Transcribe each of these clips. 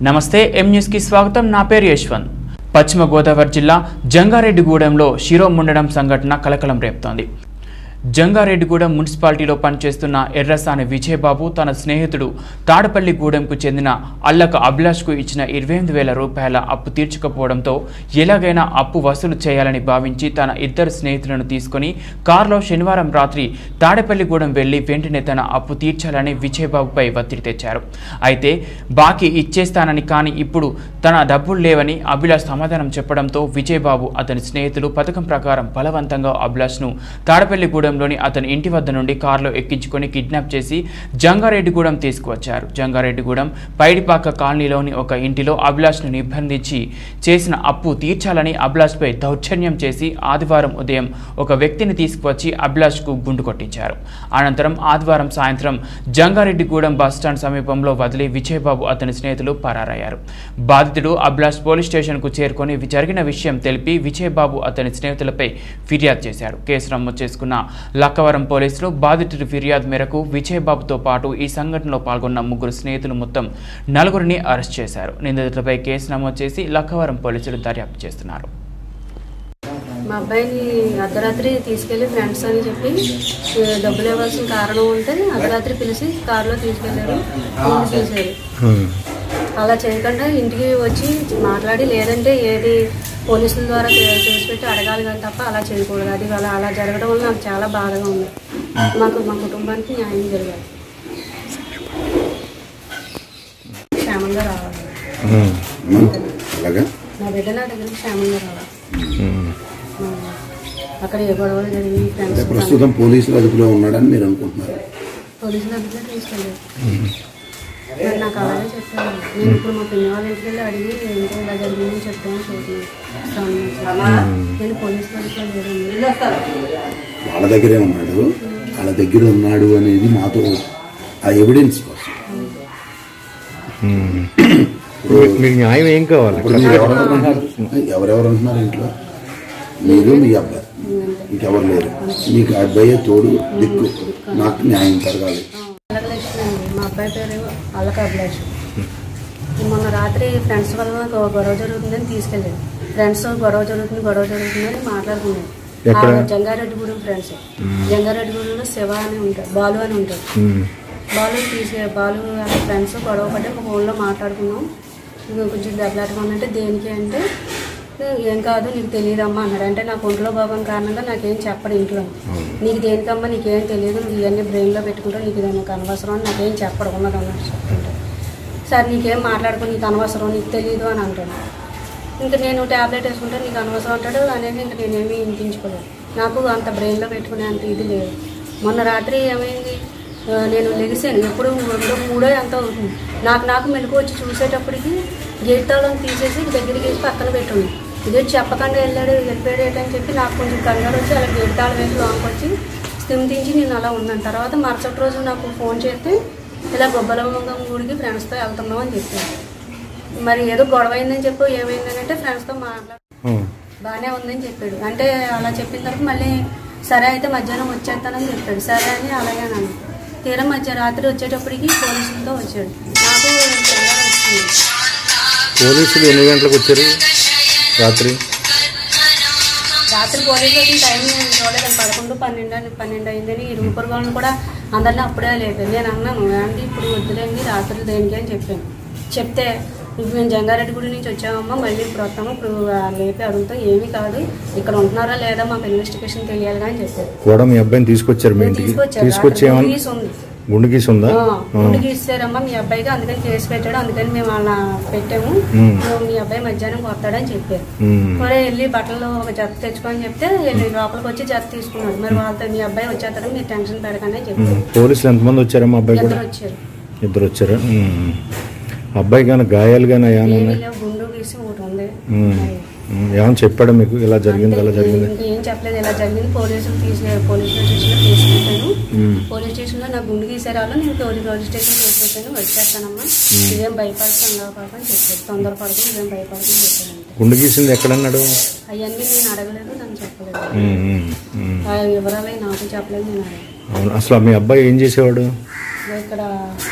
నమస్తే ఎం న్యూస్కి స్వాగతం నా పేరు యశ్వంత్ పశ్చిమ గోదావరి జిల్లా జంగారెడ్డిగూడెంలో శిరోముండడం సంఘటన కలకలం రేపుతోంది జంగారెడ్డిగూడెం మున్సిపాలిటీలో పనిచేస్తున్న ఎర్రసాని విజయబాబు తన స్నేహితుడు తాడపల్లిగూడెంకు చెందిన అల్లక అభిలాష్కు ఇచ్చిన ఇరవై ఎనిమిది వేల రూపాయల అప్పు తీర్చకపోవడంతో ఎలాగైనా అప్పు వసూలు చేయాలని భావించి తన ఇద్దరు స్నేహితులను తీసుకొని కారులో శనివారం రాత్రి తాడేపల్లిగూడెం వెళ్లి వెంటనే తన అప్పు తీర్చాలని విజయబాబుపై ఒత్తిడి తెచ్చారు అయితే బాకీ ఇచ్చేస్తానని కానీ ఇప్పుడు తన డబ్బులు లేవని అభిలాష్ సమాధానం చెప్పడంతో విజయబాబు అతని స్నేహితులు పథకం ప్రకారం బలవంతంగా అభిలాష్ను తాడపల్లిగూడెంలోని అతని ఇంటి వద్ద నుండి కారులో ఎక్కించుకొని కిడ్నాప్ చేసి జంగారెడ్డిగూడెం తీసుకువచ్చారు జంగారెడ్డిగూడెం పైడిపాక కాలనీలోని ఒక ఇంటిలో అభిలాష్ను నిర్బంధించి చేసిన అప్పు తీర్చాలని అభిలాష్పై దౌర్జన్యం చేసి ఆదివారం ఉదయం ఒక వ్యక్తిని తీసుకువచ్చి అభిలాష్కు గుండు కొట్టించారు అనంతరం ఆదివారం సాయంత్రం జంగారెడ్డిగూడెం బస్టాండ్ సమీపంలో వదిలి విజయబాబు అతని స్నేహితులు పరారయ్యారు బాధితుడు అభిలాష్ పోలీస్ స్టేషన్కు చేరుకొని జరిగిన విషయం తెలిపి విజయబాబు అతని స్నేహితులపై ఫిర్యాదు చేశారు కేసు నమోదు చేసుకున్న లక్కవరం పోలీసులు బాధితుడి ఫిర్యాదు మేరకు విజయబాబుతో పాటు ఈ సంఘటనలో పాల్గొన్న ముగ్గురు స్నేహితులు మొత్తం నలుగురిని అరెస్ట్ చేశారు నిందితులపై కేసు నమోదు చేసి లక్కవరం పోలీసులు దర్యాప్తు చేస్తున్నారు మా అబ్బాయిని అర్ధరాత్రి తీసుకెళ్లి ఫ్రెండ్స్ అని చెప్పి ఏ, డబ్బులు ఇవ్వాల్సిన కారణం ఉంటే అర్ధరాత్రి పిలిచి కారులో తీసుకెళ్లారు ఫోన్ చేశారు అలా చేయకుండా ఇంటికి వచ్చి మాట్లాడి లేదంటే ఏది పోలీసుల ద్వారా కే- కేసు పెట్టి అడగాలి కానీ తప్ప అలా చేయకూడదు అది అలా అలా జరగడం వల్ల నాకు చాలా బాధగా ఉంది మాకు మా కుటుంబానికి న్యాయం జరగాలి క్షేమంగా రావాలి అలాగా నా బిడ్డ నా దగ్గరికి క్షేమంగా రావాలి ఆ, అక్కడ ఏ గొడవలు జరిగి ఫ్రెండ్స్ ప్రస్తుతం పోలీసుల అదుపులో ఉన్నాడని మీరు అనుకుంటున్నారు పోలీసుల దగ్గర తీసుకెళ్ళారు మరి నాకు అలాగే చెప్పారు నేను ఇప్పుడు మా పిన్ని వాళ్ళ ఇంటికి వెళ్ళి అడిగి ఏంటో ఇలా జరిగిందని చెప్తాను చూడండి నేను పోలీసుల దగ్గర లేదండి వాళ్ళ దగ్గరే ఉన్నాడు వాళ్ళ దగ్గర ఉన్నాడు అనేది మాతో ఆ ఎవిడెన్స్ కోసం మీకు న్యాయం ఏం కావాలి ఇప్పుడు మీరు ఎవరెవరు ఉంటున్నారు ఎవరెవరు ఉంటున్నారు ఇంట్లో మీరు మీ అబ్బాయి ఇంకెవరు లేరు మీకు ఆ అబ్బాయే తోడు దిక్కు నాకు న్యాయం జరగాలి అలకలక్ష్మి అండి మా అబ్బాయి పేరు అల్లక అభిలాష్ మొన్న రాత్రి ఫ్రెండ్స్ వల్ల నాకు గొడవ జరుగుతుందని తీసుకెళ్ళాడు ఫ్రెండ్స్ గొడవ జరుగుతుంది గొడవ జరుగుతుందని మాట్లాడుకున్నాడు ఎక్కడ? ఆ జంగారెడ్డిగూడెం ఫ్రెండ్స్ జంగారెడ్డిగూడెంలో శివ అని ఉంటాడు బాలు అని ఉంటాడు బాలు తీసే బాలు అనే ఫ్రెండ్స్ గొడవ పడి ఒక ఫోన్లో మాట్లాడుకున్నాం ఇంకా కొంచెం దెబ్బలాటగా ఉందంటే దేనికి అంటే ఏం కాదు నీకు తెలియదమ్మా అన్నాడు అంటే నాకు ఒంట్లో భాగం కారణంగా నాకేం చెప్పడు ఇంట్లో నీకు దేనికమ్మా నీకేం తెలియదు నువ్వు ఇవన్నీ బ్రెయిన్లో పెట్టుకుంటావు నీకు ఇది నాకు అనవసరం అని నాకేం చెప్పడు ఉన్నది అన్నట్టు చెప్తుంటే సార్ నీకేం మాట్లాడుకో నీకు అనవసరం నీకు తెలియదు అని అంటాడు ఇంకా నేను ట్యాబ్లెట్ వేసుకుంటే నీకు అనవసరం అంటాడు అనేది ఇంకా నేనేమీ వినిపించుకోలేదు నాకు అంత బ్రెయిన్లో పెట్టుకునే అంత ఇది లేదు మొన్న రాత్రి ఏమైంది ఆ, నేను లెగిసాను ఎప్పుడు రెండో మూడో ఎంత అవుతుంది నాకు నాకు మెలకు వచ్చి చూసేటప్పటికి గేట్ తాళం తీసేసి దగ్గరికి వేసి పక్కన పెట్టుంది ఇదే చెప్పకుండా వెళ్ళాడు వెళ్ళిపోయాడు ఏంటని చెప్పి నాకు కొంచెం కంగారు వచ్చి అలా గేట్ తాళం వేసి లోనికి వచ్చి స్థిమితించి నేను అలా ఉన్నాను తర్వాత మరుసటి రోజు నాకు ఫోన్ చేస్తే ఇలా గొబ్బలమ్మ గుడికి ఫ్రెండ్స్తో వెళ్తున్నాం అని చెప్పాను మరి ఏదో గొడవ అయిందని చెప్పు ఏమైందని అంటే ఫ్రెండ్స్తో మాట్లాడు బాగానే ఉందని చెప్పాడు అంటే అలా చెప్పిన తర్వాత మళ్ళీ సరే అయితే మధ్యాహ్నం వచ్చేస్తానని చెప్పాడు సరే అని అలాగే అన్నాను తీరా మధ్య రాత్రి వచ్చేటప్పటికి పోలీసులతో వచ్చాడు నాకు తెల్లారి వచ్చింది పోలీసులు ఎన్ని గంటలకు వచ్చారు రాత్రి రాత్రి పోలీసులు వచ్చిన టైం నేను చూడలేదు పదకొండు పన్నెండు అని పన్నెండు అయిందని రూపర్ వాళ్ళని కూడా అందరిని అప్పుడే లేదు నేను అన్నాను ఏమండి ఇప్పుడు వద్దులేండి రాత్రి దేనికి అని చెప్పాను చెప్తే ఇప్పుడు మేము జంగారెడ్డి గుడి నుంచి వచ్చామమ్మా మళ్ళీ ఇప్పుడు వస్తాము ఇప్పుడు ఆ లేపి అడుగుతాం ఏమీ కాదు ఇక్కడ ఉంటున్నారా లేదా మాకు ఇన్వెస్టిగేషన్ తెలియాలి అని చెప్పారు కూడా మీ అబ్బాయిని తీసుకొచ్చారు మీ ఇంటికి తీసుకొచ్చారు తీసుకొచ్చి రాత్రి ఏమన్నా గీసి ఉంది గుండు గీసి ఉందా ఆ, గుండుకి ఇస్తారమ్మా మీ అబ్బాయికి అందుకని కేసు పెట్టాడు అందుకని మేము అలా పెట్టాము మ్మ్. నువ్వు మీ అబ్బాయి మధ్యాహ్నం వస్తాడని చెప్పారు ఉమ్. మరి వెళ్ళి బట్టలు ఒక జత తెచ్చుకొని చెప్తే వెళ్ళి లోపలికి వచ్చి జత తీసుకున్నాడు మరి వాళ్ళతో మీ అబ్బాయి వచ్చేస్తాడు మీరు టెన్షన్ పడకండి అని చెప్పారు ఉమ్. పోలీసులు ఎంతమంది వచ్చారమ్మా అబ్బాయి కూడా ఇద్దరు వచ్చారు ఇద్దరు వచ్చారా ఉమ్. అబ్బాయి కానీ గాయాలు కానీ ఏమైనా ఏమీ ఉన్నాయి లేవు గుండు గీసి ఒకటి ఉంది ఉమ్. ఉమ్. ఏమైనా చెప్పాడా మీకు ఇలా జరిగింది అలా జరిగింది ఇంకా ఏం చెప్పలేదు ఇలా జరిగింది పోలీసులు తీసి పోలీస్ స్టేషన్లో కేసు పెట్టాను ఉమ్. పోలీస్ స్టేషన్లో నాకు గుండు గీసారాలో నేను పోలీస్ పోలీస్ స్టేషన్ కేసు పెట్టాను వచ్చేస్తానమ్మా ఇదేం భయపడుతుంది అని చెప్పారు తొందరపడుతుంది ఇదేం భయపడుతుంది చెప్పాను అంతే. గుండు గీసింది ఎక్కడన్నాడు అవన్నీ నేను అడగలేదు నన్ను చెప్పలేదు ఉమ్. ఉమ్. ఉమ్. ఆ వివరాలు నాకు చెప్పలేదు నేను అడగలేదు అవును అసలు మీ అబ్బాయి ఏం చేసేవాడు ఇక్కడ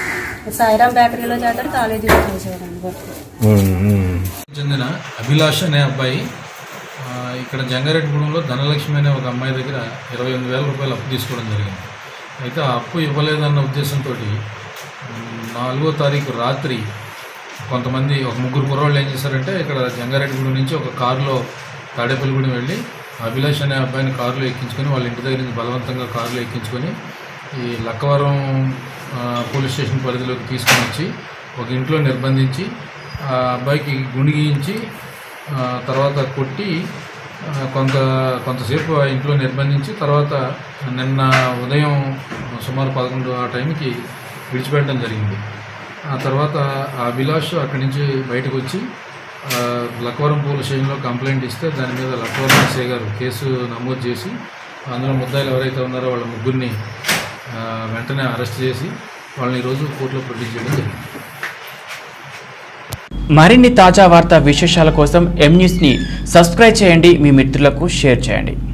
సాయిరాం బేకరీలో చేస్తాడు కాలేజీలో చేసేవాడు వర్క్ ఉమ్, ఉమ్. చెందిన అభిలాష్ అనే అబ్బాయి ఆ, ఇక్కడ జంగారెడ్డిగూడెంలో ధనలక్ష్మి అనే ఒక అమ్మాయి దగ్గర ఇరవై ఎనిమిది వేల రూపాయలు అప్పు తీసుకోవడం జరిగింది అయితే ఆ అప్పు ఇవ్వలేదన్న ఉద్దేశంతో నాలుగో తారీఖు రాత్రి కొంతమంది ఒక ముగ్గురు కుర్రోళ్ళు ఏం చేశారంటే ఇక్కడ జంగారెడ్డిగూడెం నుంచి ఒక కారులో తాడేపల్లిగూడెం వెళ్ళి అభిలాష్ అనే అబ్బాయిని కారులో ఎక్కించుకొని వాళ్ళ ఇంటి దగ్గర నుంచి బలవంతంగా కారులో ఎక్కించుకొని ఈ లక్కవరం ఆ, పోలీస్ స్టేషన్ పరిధిలోకి తీసుకొని వచ్చి ఒక ఇంట్లో నిర్బంధించి ఆ అబ్బాయికి గుండు గీయించి ఆ, తర్వాత కొట్టి ఆ, కొంత కొంతసేపు ఆ ఇంట్లో నిర్బంధించి తర్వాత నిన్న ఉదయం సుమారు పదకొండు ఆ టైంకి విడిచిపెట్టడం జరిగింది ఆ తర్వాత ఆ అభిలాష్ అక్కడి నుంచి బయటకు వచ్చి ఆ, లక్కవరం పోలీస్ స్టేషన్లో కంప్లైంట్ ఇస్తే దాని మీద లక్కవరం ఎస్ఐ గారు కేసు నమోదు చేసి అందులో ముద్దాయిలు ఎవరైతే ఉన్నారో వాళ్ళ ముగ్గురిని ఆ, వెంటనే అరెస్ట్ చేసి వాళ్ళని ఈరోజు కోర్టులో ప్రొడ్యూస్ చేయడం జరిగింది మరిన్ని తాజా వార్తా విశేషాల కోసం ఎం న్యూస్ని సబ్స్క్రైబ్ చేయండి మీ మిత్రులకు షేర్ చేయండి